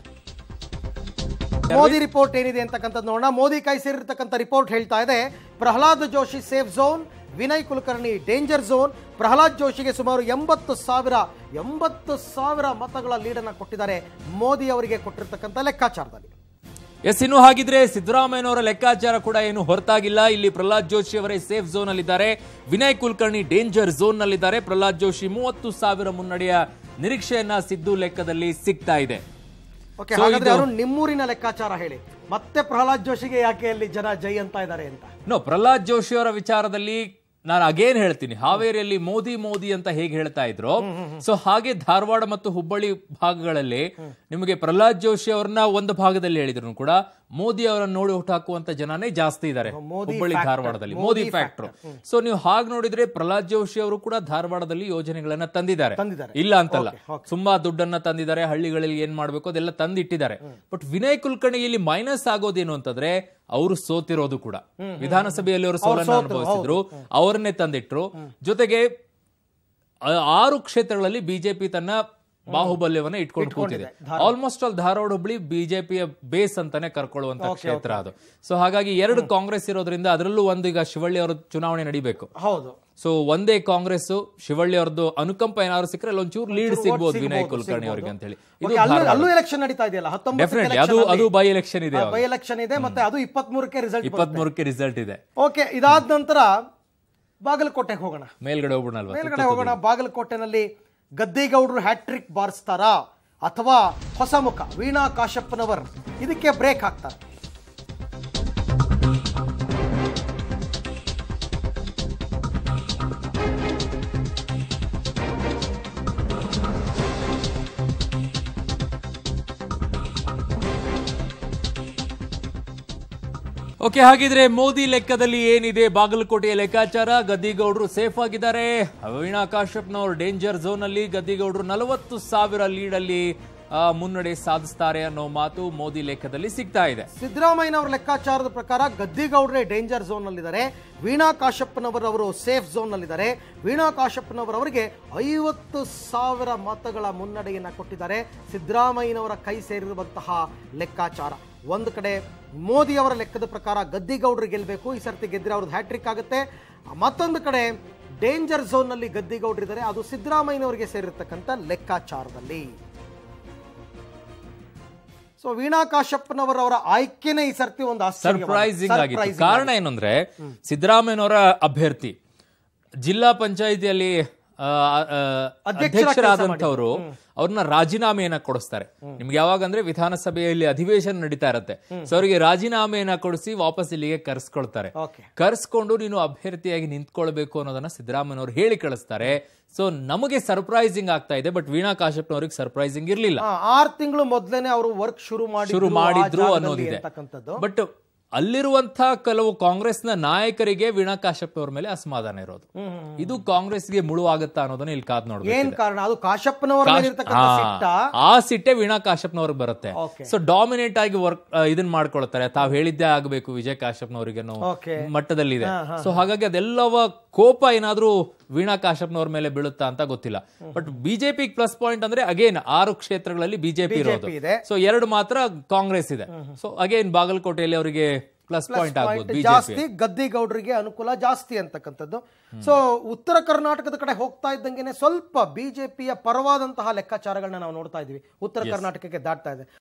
ಮೋದಿ ರಿಪೋರ್ಟ್ ಏನಿದೆ ಅಂತಕ್ಕಂಥದ್ದು ನೋಡೋಣ ಮೋದಿ ಕೈ ಸೇರಿರ್ತಕ್ಕಂಥ ರಿಪೋರ್ಟ್ ಹೇಳ್ತಾ ಇದೆ Prahlad Joshi safe zone Vinay Kulkarni danger zone Prahlad ಜೋಶಿಗೆ ಸುಮಾರು ಎಂಬತ್ತು ಸಾವಿರ ಎಂಬತ್ತು ಸಾವಿರ ಮತಗಳ ಲೀಡನ್ನು ಕೊಟ್ಟಿದ್ದಾರೆ ಮೋದಿ ಅವರಿಗೆ ಕೊಟ್ಟಿರ್ತಕ್ಕಂಥ ಲೆಕ್ಕಾಚಾರದಲ್ಲಿ ಎಸ್ ಇನ್ನು ಹಾಗಿದ್ರೆ ಸಿದ್ದರಾಮಯ್ಯನವರ ಲೆಕ್ಕಾಚಾರ ಕೂಡ ಏನು ಹೊರತಾಗಿಲ್ಲ ಇಲ್ಲಿ ಪ್ರಹ್ಲಾದ್ ಜೋಶಿ ಅವರೇ ಸೇಫ್ ಝೋನ್ ಅಲ್ಲಿದ್ದಾರೆ ವಿನಯ್ ಕುಲಕರ್ಣಿ ಡೇಂಜರ್ ಝೋನ್ ನಲ್ಲಿದ್ದಾರೆ ಪ್ರಹ್ಲಾದ್ ಜೋಶಿ ಮೂವತ್ತು ಸಾವಿರ ಮುನ್ನಡೆಯ ನಿರೀಕ್ಷೆಯನ್ನ ಸಿದ್ದು ಲೆಕ್ಕದಲ್ಲಿ ಸಿಗ್ತಾ ಇದೆ ಓಕೆ So ಹಾಗಾದ್ರೆ ಇದು- ಅವರು ನಿಮ್ಮೂರಿನ ಲೆಕ್ಕಾಚಾರ ಹೇಳಿ ಮತ್ತೆ ಪ್ರಹ್ಲಾದ್ ಜೋಶಿಗೆ ಯಾಕೆ ಅಲ್ಲಿ ಜನ ಜೈ ಅಂತ ಇದ್ದಾರೆ ಅಂತ ನೋ ಪ್ರಹ್ಲಾದ್ ಜೋಶಿ ಅವರ ವಿಚಾರದಲ್ಲಿ ನಾನು ಅಗೇನ್ ಹೇಳ್ತೀನಿ ಹಾವೇರಿಯಲ್ಲಿ ಮೋದಿ ಮೋದಿ ಅಂತ ಹೇಗೆ ಹೇಳ್ತಾ ಇದ್ರು ಸೊ ಹಾಗೆ ಧಾರವಾಡ ಮತ್ತು ಹುಬ್ಬಳ್ಳಿ ಭಾಗಗಳಲ್ಲಿ ನಿಮಗೆ ಪ್ರಹ್ಲಾದ್ ಜೋಶಿ ಅವ್ರನ್ನ ಒಂದು ಭಾಗದಲ್ಲಿ ಹೇಳಿದ್ರು ಕೂಡ ಮೋದಿ ಅವರನ್ನ ನೋಡಿ ಹುಟ್ಟಾಕುವಂತ ಜನನೇ ಜಾಸ್ತಿ ಇದ್ದಾರೆ ಮೋದಿ ಹುಬ್ಬಳ್ಳಿ factor. ಧಾರವಾಡದಲ್ಲಿ ಮೋದಿ ಮೋದಿ ಫ್ಯಾಕ್ಟರ್ ಸೊ ನೀವು ಹಾಗೆ ನೋಡಿದ್ರೆ ಪ್ರಹ್ಲಾದ್ ಜೋಶಿ ಅವರು ಕೂಡ ಧಾರವಾಡದಲ್ಲಿ ಯೋಜನೆಗಳನ್ನ ತಂದಿದ್ದಾರೆ ತಂದಿದ್ದಾರೆ. ಇಲ್ಲ ಅಂತಲ್ಲ ತುಂಬಾ ದುಡ್ಡನ್ನ ತಂದಿದ್ದಾರೆ ಹಳ್ಳಿಗಳಲ್ಲಿ ಏನ್ ಮಾಡ್ಬೇಕು ಅದೆಲ್ಲ ತಂದಿಟ್ಟಿದ್ದಾರೆ ಬಟ್ ವಿನಯ್ ಕುಲಕರ್ಣಿ ಇಲ್ಲಿ ಮೈನಸ್ ಆಗೋದೇನು ಅಂತಂದ್ರೆ ಅವರು ಸೋತಿರೋದು ಕೂಡ ವಿಧಾನಸಭೆಯಲ್ಲಿ ಅವರು ಸೋಲನ್ನ ಅನುಭವಿಸಿದ್ರು ಅವರನ್ನೇ ತಂದಿಟ್ರು ಜೊತೆಗೆ ಆ- ಆರು ಕ್ಷೇತ್ರಗಳಲ್ಲಿ ಬಿಜೆಪಿ ತನ್ನ ಬಾಹುಬಲ್ಯವನ್ನ ಇಟ್ಕೊಂಡು ಕೂತಿದೆ ಆಲ್ಮೋಸ್ಟ್ ಆಲ್ ಧಾರವಾಡ ಹುಬ್ಳಿ ಬಿಜೆಪಿಯ ಬೇಸ್ ಅಂತಾನೆ ಕರ್ಕೊಳ್ಳುವಂತ ಕ್ಷೇತ್ರ ಅದು ಸೊ ಹಾಗಾಗಿ ಎರಡು ಕಾಂಗ್ರೆಸ್ ಇರೋದ್ರಿಂದ ಅದರಲ್ಲೂ ಒಂದು ಈಗ ಶಿವಳ್ಳಿ ಅವರ ಚುನಾವಣೆ ನಡಿಬೇಕು ಹೌದು ಸೊ ಒಂದೇ ಕಾಂಗ್ರೆಸ್ ಶಿವಳ್ಳಿ ಅವ್ರದ್ದು ಅನುಕಂಪ ಏನಾದ್ರು ಸಿಕ್ಕರೆ ಅಲ್ಲಿ ಒಂಚೂರು ಲೀಡ್ ಸಿಗ್ಬೋದು ವಿನಯ್ ಕುಲಕರ್ಣಿ ಅವರಿಗೆ ಅಂತ ಹೇಳಿ ಇದು Okay, ಅಲ್ಲೂ ಅಲ್ಲೂ ಎಲೆಕ್ಷನ್ ನಡೀತಾ ಇದೆಯಲ್ಲ ಡೆಫಿನೆಟ್ಲಿ ಅದು ಅದು ಬೈ ಎಲೆಕ್ಷನ್ ಇದೆ ಬೈ ಎಲೆಕ್ಷನ್ ಇದೆ ಮತ್ತೆ ಅದು ಇಪ್ಪತ್ತ್ ಮೂರಕ್ಕೆ ರಿಸಲ್ಟ್ ಇಪ್ಪತ್ತ್ ಮೂರಕ್ಕೆ ರಿಸಲ್ಟ್ ಇದೆ ಓಕೆ ಇದಾದ ನಂತರ ಬಾಗಲಕೋಟೆಗೆ ಹೋಗೋಣ ಮೇಲ್ಗಡೆ ಹೋಗ್ಬಿಡಲ್ವಾ ಮೇಲ್ಗಡೆ ಹೋಗೋಣ ಬಾಗಲಕೋಟೆನಲ್ಲಿ ಗದ್ದಿಗೌಡರು ಹ್ಯಾಟ್ರಿಕ್ ಬಾರಿಸ್ತಾರಾ ಅಥವಾ ಹೊಸ ಮುಖ ವೀಣಾ ಕಾಶಪ್ಪನವರ್ ಇದಕ್ಕೆ ಬ್ರೇಕ್ ಹಾಕ್ತಾರೆ ಓಕೆ ಹಾಗಿದ್ರೆ ಮೋದಿ ಲೆಕ್ಕದಲ್ಲಿ ಏನಿದೆ ಬಾಗಲಕೋಟೆಯ ಲೆಕ್ಕಾಚಾರ ಗದ್ದಿಗೌಡರು ಸೇಫ್ ಆಗಿದ್ದಾರೆ ವೀಣಾ ಕಾಶ್ಯಪ್ನವರು ಡೇಂಜರ್ ಝೋನ್ ಅಲ್ಲಿ ಗದ್ದಿಗೌಡರು ನಲವತ್ತು ಸಾವಿರ ಲೀಡ್ ಅಲ್ಲಿ ಆ, ಮುನ್ನಡೆ ಸಾಧಿಸ್ತಾರೆ ಅನ್ನೋ ಮಾತು ಮೋದಿ ಲೆಕ್ಕದಲ್ಲಿ ಸಿಗ್ತಾ ಇದೆ ಸಿದ್ದರಾಮಯ್ಯನವರ ಲೆಕ್ಕಾಚಾರದ ಪ್ರಕಾರ ಗದ್ದಿಗೌಡ್ರೆ ಡೇಂಜರ್ ಝೋನ್ ನಲ್ಲಿದ್ದಾರೆ ವೀಣಾ ಕಾಶಪ್ಪನವರ್ ಅವರು ಸೇಫ್ ಝೋನ್ ನಲ್ಲಿದ್ದಾರೆ ವೀಣಾ ಕಾಶಪ್ಪನವರ್ ಅವರಿಗೆ ಐವತ್ತು ಸಾವಿರ ಮತಗಳ ಮುನ್ನಡೆಯನ್ನ ಕೊಟ್ಟಿದ್ದಾರೆ ಸಿದ್ದರಾಮಯ್ಯನವರ ಕೈ ಸೇರಿರುವಂತಹ ಲೆಕ್ಕಾಚಾರ ಒಂದು ಕಡೆ ಮೋದಿ ಅವರ ಲೆಕ್ಕದ ಪ್ರಕಾರ ಗದ್ದಿಗೌಡರು ಗೆಲ್ಲಬೇಕು ಈ ಸರ್ತಿ ಗೆದ್ದರೆ ಅವ್ರದ್ದು ಹ್ಯಾಟ್ರಿಕ್ ಆಗುತ್ತೆ ಮತ್ತೊಂದು ಕಡೆ ಡೇಂಜರ್ ಝೋನ್ನಲ್ಲಿ ಗದ್ದಿಗೌಡರಿದ್ದಾರೆ ಅದು ಸಿದ್ದರಾಮಯ್ಯನವರಿಗೆ ಸೇರಿರ್ತಕ್ಕಂಥ ಲೆಕ್ಕಾಚಾರದಲ್ಲಿ ಸೊ ವೀಣಾ ಕಾಶಪ್ಪನವರವರ ಆಯ್ಕೆನೇ ಈ ಸರ್ತಿ ಒಂದು ಆಶ್ಚರ್ಯವಾದ- ಸರ್ಪ್ರೈಸಿಂಗ್ ಆಗಿತ್ತು Surprising ಕಾರಣ ಏನಂದ್ರೆ ಸಿದ್ದರಾಮಯ್ಯನವರ ಅಭ್ಯರ್ಥಿ ಜಿಲ್ಲಾ ಪಂಚಾಯಿತಿಯಲ್ಲಿ ಆ, ಆ, ಅಧ್ಯಕ್ಷರಾದಂಥವ್ರು ಅವ್ರನ್ನ ರಾಜೀನಾಮೆಯನ್ನ ಕೊಡಿಸ್ತಾರೆ ನಿಮ್ಗೆ ಯಾವಾಗ ಅಂದ್ರೆ ವಿಧಾನಸಭೆಯಲ್ಲಿ ಅಧಿವೇಶನ ನಡೀತಾ ಇರತ್ತೆ ಸೊ ಅವರಿಗೆ ರಾಜೀನಾಮೆಯನ್ನ ಕೊಡಿಸಿ ವಾಪಸ್ ಇಲ್ಲಿಗೆ ಕರೆಸ್ಕೊಳ್ತಾರೆ ಓಕೆ ಕರ್ಸ್ಕೊಂಡು ನೀನು ಅಭ್ಯರ್ಥಿಯಾಗಿ ನಿಂತ್ಕೊಳ್ಬೇಕು ಅನ್ನೋದನ್ನ ಸಿದ್ದರಾಮಯ್ಯನವರು ಹೇಳಿ ಕಳಿಸ್ತಾರೆ ಸೊ ನಮಗೆ ಸರ್ಪ್ರೈಸಿಂಗ್ ಆಗ್ತಾ ಇದೆ ಬಟ್ ವೀಣಾ ಕಾಶ್ಯಪ್ನವ್ರಿಗೆ ಸರ್ಪ್ರೈಸಿಂಗ್ ಇರ್ಲಿಲ್ಲ ಆರು ತಿಂಗಳು ಮೊದಲೇನೆ ಅವರು ವರ್ಕ್ ಶುರು ಮಾಡಿ ಶುರು ಮಾಡಿದ್ರು ಅನ್ನೋದಿದೆ ಅಂತಕ್ಕಂಥದ್ದು ಬಟ್ ಅಲ್ಲಿರುವಂತ ಕೆಲವು ಕಾಂಗ್ರೆಸ್ನ ನಾಯಕರಿಗೆ ವೀಣಾ ಕಾಶ್ಯಪ್ ಅವ್ರ ಮೇಲೆ ಅಸಮಾಧಾನ ಇರೋದು ಇದು ಕಾಂಗ್ರೆಸ್ಗೆ ಮುಳುವಾಗುತ್ತಾ ಅನ್ನೋದನ್ನ ಇಲ್ಲಿ ಕಾದ್ ನೋಡ್ಬೇಕು ಏನ್ ಕಾರಣ ಅದು ಕಾಶಪ್ಪನವರ ಮೇಲೆ ಇರ್ತಕ್ಕಂಥ ಸಿಟ್ಟ ಆ ಸಿಟ್ಟೆ ವೀಣಾ ಕಾಶ್ಯಪ್ನವ್ರಿಗೆ ಬರುತ್ತೆ Okay. ಸೊ ಡಾಮಿನೇಟ್ ಆಗಿ ವರ್ಕ್ ಇದನ್ ಮಾಡ್ಕೊಳ್ತಾರೆ ತಾವ್ ಹೇಳಿದ್ದೇ ಆಗ್ಬೇಕು ವಿಜಯ್ ಕಾಶ್ಯಪ್ನವರಿಗೆ Okay. ಮಟ್ಟದಲ್ಲಿದೆ ಸೊ ಹಾಗಾಗಿ ಅದೆಲ್ಲವ ಕೋಪ ಏನಾದ್ರೂ ವೀಣಾ ಕಾಶ್ಯಪ್ನವ್ರ ಮೇಲೆ ಬೀಳುತ್ತಾ ಅಂತ ಗೊತ್ತಿಲ್ಲ ಬಟ್ ಬಿಜೆಪಿ ಪ್ಲಸ್ ಪಾಯಿಂಟ್ ಅಂದ್ರೆ ಅಗೇನ್ ಆರು ಕ್ಷೇತ್ರಗಳಲ್ಲಿ ಬಿಜೆಪಿ ಇರೋದು BJP ಇದೆ. ಸೊ ಎರಡು ಮಾತ್ರ ಕಾಂಗ್ರೆಸ್ ಇದೆ ಸೊ ಅಗೇನ್ ಬಾಗಲಕೋಟೆಯಲ್ಲಿ ಅವರಿಗೆ ಪ್ಲಸ್ ಪಾಯಿಂಟ್ ಆಗ್ಬೋದು ಬಿಜೆಪಿ ಜಾಸ್ತಿ ಗದ್ದಿಗೌಡರಿಗೆ ಅನುಕೂಲ ಜಾಸ್ತಿ ಅಂತಕ್ಕಂಥದ್ದು ಸೊ ಉತ್ತರ ಕರ್ನಾಟಕದ ಕಡೆ ಹೋಗ್ತಾ ಇದ್ದಂಗೆನೆ ಸ್ವಲ್ಪ ಬಿಜೆಪಿಯ ಪರವಾದಂತಹ ಲೆಕ್ಕಾಚಾರಗಳನ್ನ ನಾವು ನೋಡ್ತಾ ಇದೀವಿ ಉತ್ತರ ಕರ್ನಾಟಕಕ್ಕೆ ದಾಟ್ತಾ ಇದೆ